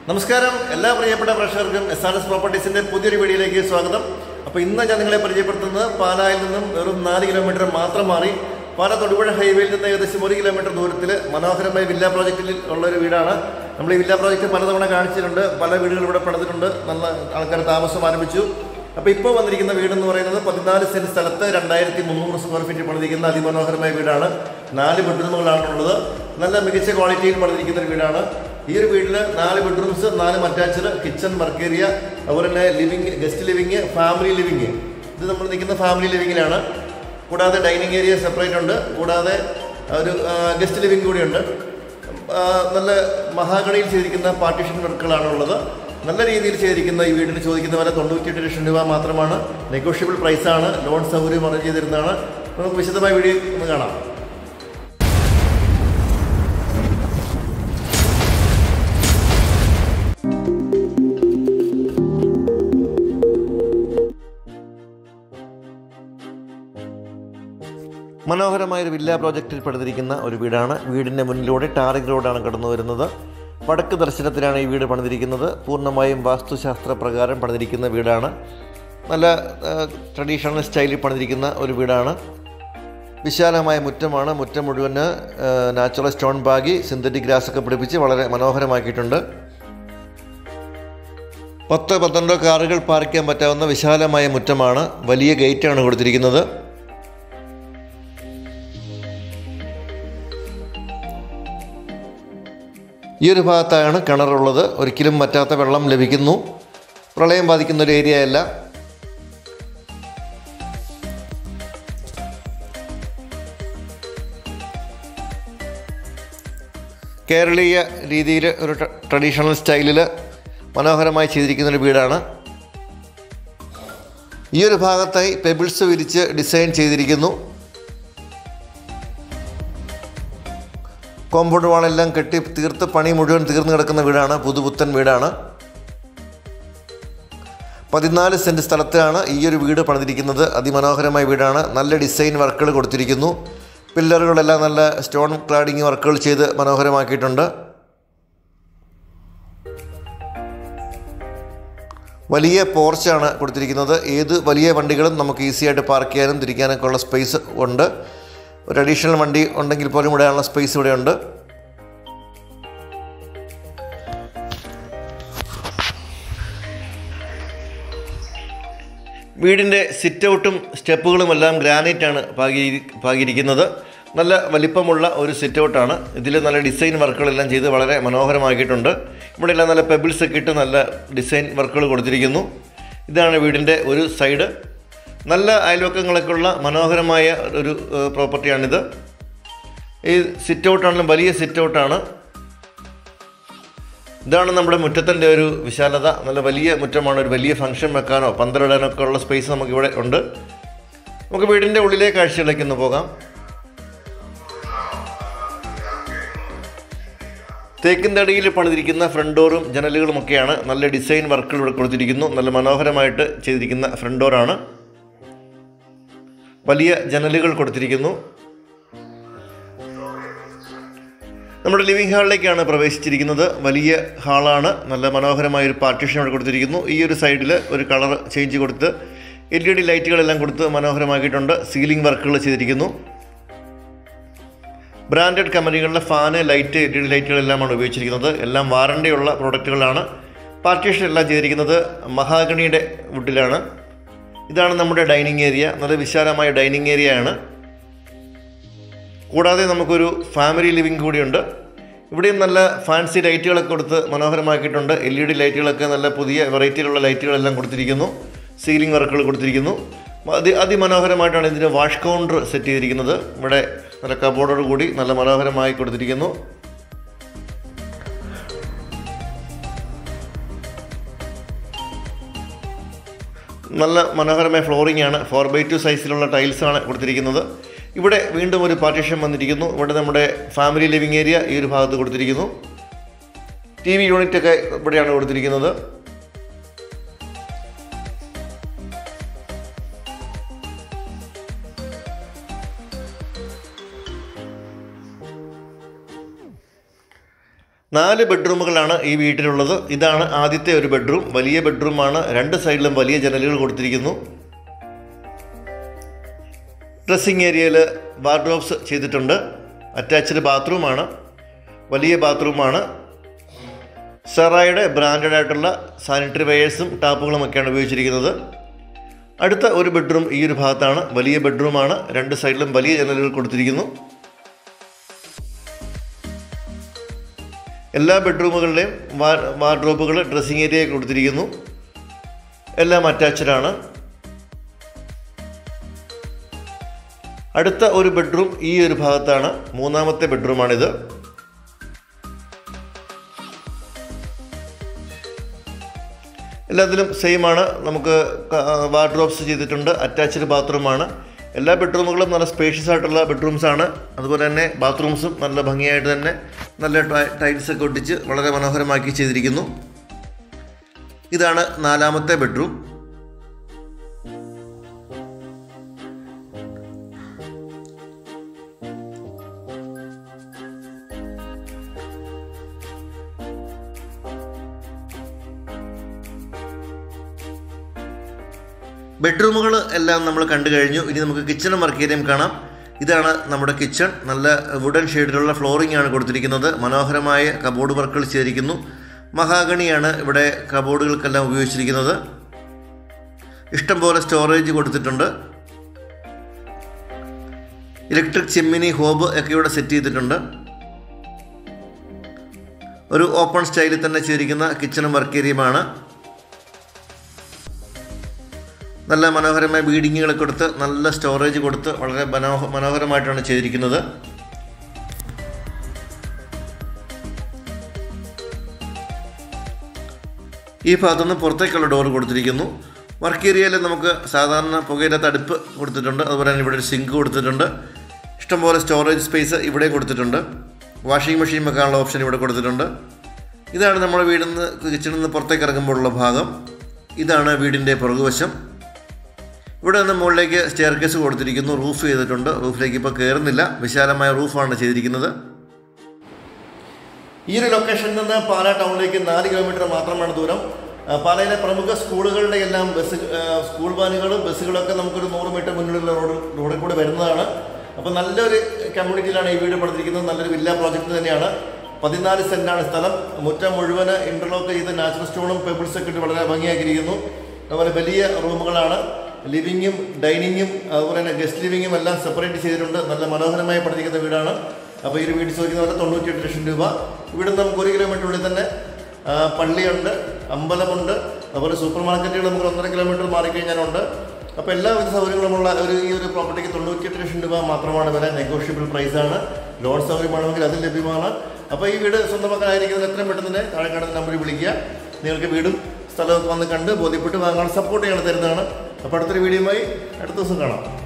നമസ്കാരം എല്ലാ പ്രിയപ്പെട്ട പ്രേക്ഷകർക്കും എസ് ആർ എസ് പ്രോപ്പർട്ടീസിന്റെ പുതിയൊരു വീഡിയോയിലേക്ക് സ്വാഗതം അപ്പോൾ ഇന്ന് ഞാൻ നിങ്ങളെ പരിചയപ്പെടുത്തുന്നത് പാലായിൽ നിന്നും വെറും നാല് കിലോമീറ്റർ മാത്രം മാറി പാല തൊടുപുഴ ഹൈവേയിൽ നിന്ന് ഏകദേശം ഒരു കിലോമീറ്റർ ദൂരത്തിൽ മനോഹരമായ വില്ല പ്രോജക്റ്റിൽ ഉള്ള ഒരു വീടാണ് നമ്മൾ ഈ വില്ല പ്രോജക്റ്റ് പലതവണ കാണിച്ചിട്ടുണ്ട് പല വീടുകൾ ഇവിടെ പണിതിട്ടുണ്ട് നല്ല ആൾക്കാർ താമസം ആരംഭിച്ചു അപ്പോൾ ഇപ്പോൾ വന്നിരിക്കുന്ന വീടെന്ന് പറയുന്നത് പതിനാല് സെന്റ് സ്ഥലത്ത് രണ്ടായിരത്തി മുന്നൂറ് സ്ക്വയർ ഫീറ്റ് പണിതിരിക്കുന്ന അതിമനോഹരമായ വീടാണ് നാല് ബെഡ്റൂമുകളാണുള്ളത് നല്ല മികച്ച ക്വാളിറ്റിയിൽ പണിതിരിക്കുന്ന ഒരു വീടാണ് ഈ ഒരു വീട്ടിൽ നാല് ബെഡ്റൂംസ് നാല് അറ്റാച്ച്ഡ് കിച്ചൺ വർക്ക് ഏരിയ അതുപോലെ തന്നെ living guest living family living ഇത് നമ്മൾ നിൽക്കുന്ന ഫാമിലി ലിവിങ്ങിലാണ് കൂടാതെ ഡൈനിങ് ഏരിയ സെപ്പറേറ്റ് ഉണ്ട് കൂടാതെ ഒരു ഗസ്റ്റ് ലിവിങ് കൂടിയുണ്ട് ആ, നല്ല മഹാഗണിയിൽ ചെയ്തിരിക്കുന്ന പാർട്ടീഷൻ വർക്കുകളാണ് ഉള്ളത് നല്ല രീതിയിൽ ചെയ്തിരിക്കുന്ന ഈ വീടിന് ചോദിക്കുന്ന വില തൊണ്ണൂറ്റിയെട്ട് ലക്ഷം രൂപ മാത്രമാണ് നെഗോഷ്യബിൾ പ്രൈസാണ് ലോൺ സൗകര്യം അറേഞ്ച് ചെയ്തിരുന്നതാണ് നമുക്ക് വിശദമായ വീഡിയോ ഒന്ന് കാണാം മനോഹരമായ ഒരു വില്ല പ്രോജക്റ്റിൽ പണിതിരിക്കുന്ന ഒരു വീടാണ് വീടിൻ്റെ മുന്നിലൂടെ ടാറിംഗ് റോഡാണ് കടന്നു വരുന്നത് വടക്ക് ദർശനത്തിലാണ് ഈ വീട് പണിതിരിക്കുന്നത് പൂർണ്ണമായും വാസ്തുശാസ്ത്ര പ്രകാരം പണിതിരിക്കുന്ന വീടാണ് നല്ല ട്രഡീഷണൽ സ്റ്റൈലിൽ പണിതിരിക്കുന്ന ഒരു വീടാണ് വിശാലമായ മുറ്റമാണ് മുറ്റം മുഴുവന് നാച്ചുറൽ സ്റ്റോൺ ബാഗി സിന്തറ്റിക് ഗ്രാസ് ഒക്കെ പിടിപ്പിച്ച് വളരെ മനോഹരമാക്കിയിട്ടുണ്ട് പത്ത് പന്ത്രണ്ടോ കാറുകൾ പാർക്ക് ചെയ്യാൻ പറ്റാവുന്ന വിശാലമായ മുറ്റമാണ് വലിയ ഗേറ്റാണ് കൊടുത്തിരിക്കുന്നത് ഈ ഒരു ഭാഗത്താണ് കിണറുള്ളത് ഒരിക്കലും പറ്റാത്ത വെള്ളം ലഭിക്കുന്നു പ്രളയം ബാധിക്കുന്ന ഒരു ഏരിയ അല്ല കേരളീയ രീതിയിൽ ഒരു ട്ര- ട്രഡീഷണൽ സ്റ്റൈലിൽ മനോഹരമായി ചെയ്തിരിക്കുന്ന ഒരു വീടാണ് ഈ ഒരു ഭാഗത്തായി പെബിൾസ് വിരിച്ച് ഡിസൈൻ ചെയ്തിരിക്കുന്നു കോമ്പൗണ്ട് വാളെല്ലാം കെട്ടി തീർത്ത് പണി മുഴുവൻ തീർന്നു കിടക്കുന്ന വീടാണ് പുതുപുത്തൻ വീടാണ് പതിനാല് സെൻറ്റ് സ്ഥലത്താണ് ഈ ഒരു വീട് പണിതിരിക്കുന്നത് അതിമനോഹരമായ വീടാണ് നല്ല ഡിസൈൻ വർക്കുകൾ കൊടുത്തിരിക്കുന്നു പില്ലറുകളെല്ലാം നല്ല സ്റ്റോൺ ക്ലാഡിങ് വർക്കുകൾ ചെയ്ത് മനോഹരമാക്കിയിട്ടുണ്ട് വലിയ പോർച്ചാണ് കൊടുത്തിരിക്കുന്നത് ഏത് വലിയ വണ്ടികളും നമുക്ക് ഈസി ആയിട്ട് പാർക്ക് ചെയ്യാനും തിരിക്കാനൊക്കെ ഉള്ള സ്പേസ് ഉണ്ട് ഒരു അഡീഷണൽ വണ്ടി ഉണ്ടെങ്കിൽ പോലും ഇവിടെയുള്ള സ്പേസ് ഇവിടെ ഉണ്ട് വീടിൻ്റെ സിറ്റ് ഔട്ടും സ്റ്റെപ്പുകളും എല്ലാം ഗ്രാനൈറ്റാണ് പാകി പാകിയിരിക്കുന്നത് നല്ല വലിപ്പമുള്ള ഒരു സിറ്റ് ഔട്ടാണ് ഇതിൽ നല്ല ഡിസൈൻ വർക്കുകളെല്ലാം ചെയ്ത് വളരെ മനോഹരമാക്കിയിട്ടുണ്ട് ഇവിടെ എല്ലാം നല്ല പെബിൾസ് ഒക്കെ ഇട്ട് നല്ല ഡിസൈൻ വർക്കുകൾ കൊടുത്തിരിക്കുന്നു ഇതാണ് വീടിൻ്റെ ഒരു സൈഡ് നല്ല അയൽവക്കങ്ങളൊക്കെ ഉള്ള മനോഹരമായ ഒരു ഏഹ്, പ്രോപ്പർട്ടിയാണിത് ഈ സിറ്റ് ഔട്ടാണെങ്കിലും വലിയ സിറ്റ് ഔട്ടാണ് ഇതാണ് നമ്മുടെ മുറ്റത്തിൻ്റെ ഒരു വിശാലത നല്ല വലിയ മുറ്റമാണ് ഒരു വലിയ ഫംഗ്ഷൻ വെക്കാനോ പന്തലിടാനോ ഒക്കെ ഉള്ള സ്പേസ് നമുക്കിവിടെ ഉണ്ട് നമുക്ക് വീടിൻ്റെ ഉള്ളിലെ കാഴ്ചകളിലേക്ക് ഒന്ന് പോകാം തേക്കിൻ തടിയിൽ പണിതിരിക്കുന്ന ഫ്രണ്ട് ഡോറും ജനലുകളും ഒക്കെയാണ് നല്ല ഡിസൈൻ വർക്കുകൾ ഇവിടെ കൊടുത്തിരിക്കുന്നു നല്ല മനോഹരമായിട്ട് ചെയ്തിരിക്കുന്ന ഫ്രണ്ട് ഡോറാണ് വലിയ ജനലുകൾ കൊടുത്തിരിക്കുന്നു നമ്മുടെ ലിവിംഗ് ഹാളിലേക്കാണ് പ്രവേശിച്ചിരിക്കുന്നത് വലിയ ഹാളാണ് നല്ല മനോഹരമായ ഒരു പാർട്ടീഷൻ ഇവിടെ കൊടുത്തിരിക്കുന്നു ഈ ഒരു സൈഡിൽ ഒരു കളർ ചേഞ്ച് കൊടുത്ത് എൽ ഇ ഡി ലൈറ്റുകളെല്ലാം കൊടുത്ത് മനോഹരമാക്കിയിട്ടുണ്ട് സീലിംഗ് വർക്കുകൾ ചെയ്തിരിക്കുന്നു ബ്രാൻഡഡ് കമ്പനികളുടെ fan light L E D ലൈറ്റുകളെല്ലാമാണ് ഉപയോഗിച്ചിരിക്കുന്നത് എല്ലാം വാറണ്ടിയുള്ള പ്രോഡക്റ്റുകളാണ് പാർട്ടീഷൻ എല്ലാം ചെയ്തിരിക്കുന്നത് മഹാഗണിയുടെ വുഡിലാണ് ഇതാണ് നമ്മുടെ ഡൈനിങ് ഏരിയ നല്ല വിശാലമായ ഡൈനിങ് ഏരിയ ആണ് കൂടാതെ നമുക്കൊരു ഫാമിലി ലിവിംഗ് കൂടിയുണ്ട് ഇവിടെയും നല്ല ഫാൻസി ലൈറ്റുകളൊക്കെ കൊടുത്ത് മനോഹരമാക്കിയിട്ടുണ്ട് എൽ ഇ ഡി ലൈറ്റുകളൊക്കെ നല്ല പുതിയ വെറൈറ്റിയിലുള്ള ലൈറ്റുകളെല്ലാം കൊടുത്തിരിക്കുന്നു സീലിംഗ് വർക്കുകൾ കൊടുത്തിരിക്കുന്നു അതി അതിമനോഹരമായിട്ടാണ് ഇതിന് വാഷ് കൗണ്ടർ സെറ്റ് ചെയ്തിരിക്കുന്നത് ഇവിടെ നല്ല കബോർഡോട് കൂടി നല്ല മനോഹരമായി കൊടുത്തിരിക്കുന്നു നല്ല മനോഹരമായ ഫ്ലോറിംഗ് ആണ് ഫോർ ബൈ ടു സൈസിലുള്ള ടൈൽസാണ് കൊടുത്തിരിക്കുന്നത് ഇവിടെ വീണ്ടും ഒരു പാർട്ടീഷൻ വന്നിരിക്കുന്നു ഇവിടെ നമ്മുടെ ഫാമിലി ലിവിങ് ഏരിയ ഈ ഒരു ഭാഗത്ത് കൊടുത്തിരിക്കുന്നു ടി വി യൂണിറ്റ് ഒക്കെ ഇവിടെയാണ് കൊടുത്തിരിക്കുന്നത് നാല് ബെഡ്റൂമുകളാണ് ഈ വീട്ടിലുള്ളത് ഇതാണ് ആദ്യത്തെ ഒരു ബെഡ്റൂം വലിയ ബെഡ്റൂമാണ് രണ്ട് സൈഡിലും വലിയ ജനലുകൾ കൊടുത്തിരിക്കുന്നു ഡ്രസ്സിംഗ് ഏരിയയിൽ വാർഡ്രോബ്സ് ചെയ്തിട്ടുണ്ട് അറ്റാച്ച്ഡ് ബാത്റൂമാണ് വലിയ ബാത്റൂമാണ് സെറായുടെ ബ്രാൻഡഡ് ആയിട്ടുള്ള സാനിറ്ററി വെയേഴ്സും ടാപ്പുകളും ഒക്കെയാണ് ഉപയോഗിച്ചിരിക്കുന്നത് അടുത്ത ഒരു ബെഡ്റൂം ഈ ഒരു ഭാഗത്താണ് വലിയ ബെഡ്റൂമാണ് രണ്ട് സൈഡിലും വലിയ ജനലുകൾ കൊടുത്തിരിക്കുന്നു എല്ലാ ബെഡ്റൂമുകളിലെയും വാർ വാർഡ്രോബുകൾ ഡ്രസ്സിംഗ് ഏരിയ കൊടുത്തിരിക്കുന്നു എല്ലാം അറ്റാച്ച്ഡ് ആണ് അടുത്ത ഒരു ബെഡ്റൂം ഈ ഒരു ഭാഗത്താണ് മൂന്നാമത്തെ ബെഡ്റൂമാണിത് എല്ലാത്തിലും സെയിം ആണ് നമുക്ക് വാർഡ്രോബ്സ് ചെയ്തിട്ടുണ്ട് അറ്റാച്ച്ഡ് ബാത്റൂമാണ് എല്ലാ ബെഡ്റൂമുകളും നല്ല സ്പേഷ്യസ് ആയിട്ടുള്ള ബെഡ്റൂംസ് ആണ് അതുപോലെ തന്നെ ബാത്റൂംസും നല്ല ഭംഗിയായിട്ട് തന്നെ നല്ല ടൈൽസ് ഒക്കെ ഒട്ടിച്ച് വളരെ മനോഹരമാക്കി ചെയ്തിരിക്കുന്നു ഇതാണ് നാലാമത്തെ ബെഡ്റൂം ബെഡ്റൂമുകൾ എല്ലാം നമ്മൾ കണ്ടു കഴിഞ്ഞു ഇനി നമുക്ക് കിച്ചണും വർക്ക് ഏരിയയും കാണാം ഇതാണ് നമ്മുടെ കിച്ചൺ നല്ല വുഡൻ ഷെയ്ഡിലുള്ള ഫ്ലോറിംഗ് ആണ് കൊടുത്തിരിക്കുന്നത് മനോഹരമായ കബോർഡ് വർക്കുകൾ ചെയ്തിരിക്കുന്നു മഹാഗണിയാണ് ഇവിടെ കബോർഡുകൾക്കെല്ലാം ഉപയോഗിച്ചിരിക്കുന്നത് ഇഷ്ടംപോലെ സ്റ്റോറേജ് കൊടുത്തിട്ടുണ്ട് ഇലക്ട്രിക് ചിമ്മിനി ഹോബ് ഒക്കെ ഇവിടെ സെറ്റ് ചെയ്തിട്ടുണ്ട് ഒരു ഓപ്പൺ സ്റ്റൈലിൽ തന്നെ ചെയ്തിരിക്കുന്ന കിച്ചണും വർക്ക് ഏരിയയുമാണ് നല്ല മനോഹരമായ ബീഡിങ്ങുകളൊക്കെ കൊടുത്ത് നല്ല സ്റ്റോറേജ് കൊടുത്ത് വളരെ മനോഹ മനോഹരമായിട്ടാണ് ചെയ്തിരിക്കുന്നത് ഈ ഭാഗത്തുനിന്ന് പുറത്തേക്കുള്ള ഡോർ കൊടുത്തിരിക്കുന്നു വർക്ക് ഏരിയയിൽ നമുക്ക് സാധാരണ പുകയില്ലാത്ത അടുപ്പ് കൊടുത്തിട്ടുണ്ട് അതുപോലെ തന്നെ ഇവിടെ ഒരു സിങ്ക് കൊടുത്തിട്ടുണ്ട് ഇഷ്ടംപോലെ സ്റ്റോറേജ് സ്പേസ് ഇവിടെ കൊടുത്തിട്ടുണ്ട് വാഷിംഗ് മെഷീൻ വെക്കാനുള്ള ഓപ്ഷൻ ഇവിടെ കൊടുത്തിട്ടുണ്ട് ഇതാണ് നമ്മുടെ വീടിൽ നിന്ന് കിച്ചണിൽ നിന്ന് പുറത്തേക്ക് ഇറങ്ങുമ്പോഴുള്ള ഭാഗം ഇതാണ് വീടിൻ്റെ പുറകുവശം ഇവിടെ നിന്ന് മുകളിലേക്ക് സ്റ്റെയർ കേസ് കൊടുത്തിരിക്കുന്നു റൂഫ് ചെയ്തിട്ടുണ്ട് റൂഫിലേക്ക് ഇപ്പോൾ കയറുന്നില്ല വിശാലമായ റൂഫാണ് ചെയ്തിരിക്കുന്നത് ഈ ഒരു ലൊക്കേഷനിൽ നിന്ന് പാലാ ടൗണിലേക്ക് നാല് കിലോമീറ്റർ മാത്രമാണ് ദൂരം ആ, പാലയിലെ പ്രമുഖ സ്കൂളുകളുടെ എല്ലാം ബസ് ആ, സ്കൂൾ വാനുകളും ബസ്സുകളൊക്കെ നമുക്കൊരു നൂറ് മീറ്റർ മുന്നിലുള്ള റോഡ് റോഡിൽ കൂടെ വരുന്നതാണ് അപ്പോൾ നല്ലൊരു കമ്മ്യൂണിറ്റിയിലാണ് ഈ വീട് പണിതിരിക്കുന്നത് നല്ലൊരു വില്ല പ്രോജക്റ്റ് തന്നെയാണ് പതിനാല് സെൻറ്റാണ് സ്ഥലം മുറ്റം മുഴുവന് ഇൻ്റർലോക്ക് ചെയ്ത് നാച്ചുറൽ സ്റ്റോണും പേപ്പിൾസ് ഒക്കെ ഇട്ട് വളരെ ഭംഗിയാക്കിയിരിക്കുന്നു അതുപോലെ വലിയ റൂമുകളാണ് ലിവിങ്ങും ഡൈനിങ്ങും അതുപോലെ തന്നെ ഗസ്റ്റ് ലിവിങ്ങും എല്ലാം സെപ്പറേറ്റ് ചെയ്തിട്ടുണ്ട് നല്ല മനോഹരമായി പണിതിരിക്കുന്ന വീടാണ് അപ്പോൾ ഈ ഒരു വീട് ചോദിക്കുന്ന പോലെ തൊണ്ണൂറ്റിയെട്ട് ലക്ഷം രൂപ ഇവിടുന്ന് നമുക്ക് ഒരു കിലോമീറ്റർ ഉള്ളിൽ തന്നെ ആ, പള്ളിയുണ്ട് അമ്പലമുണ്ട് അതുപോലെ സൂപ്പർ മാർക്കറ്റുകൾ നമുക്ക് ഒന്നര കിലോമീറ്റർ മാറിക്കഴിഞ്ഞാലുണ്ട് അപ്പോൾ എല്ലാവിധ സൗകര്യങ്ങളുമുള്ള ഒരു ഈ ഒരു പ്രോപ്പർട്ടിക്ക് തൊണ്ണൂറ്റിയെട്ട് ലക്ഷം രൂപ മാത്രമാണ് വില നെഗോഷ്യബിൾ പ്രൈസാണ് ലോൺ സൗകര്യമാണെങ്കിൽ അതും ലഭ്യമാണ് അപ്പോൾ ഈ വീട് സ്വന്തമാക്കാനായിരിക്കുന്നത് എത്രയും പെട്ടെന്ന് തന്നെ താഴെ കാണുന്ന നമ്പറിൽ വിളിക്കുക നിങ്ങൾക്ക് വീടും സ്ഥലമൊക്കെ വന്ന് കണ്ട് ബോധ്യപ്പെട്ട് വാങ്ങാൻ സപ്പോർട്ട് ചെയ്യണം തരുന്നതാണ് അപ്പോൾ അടുത്തൊരു വീഡിയോയുമായി അടുത്ത ദിവസം കാണാം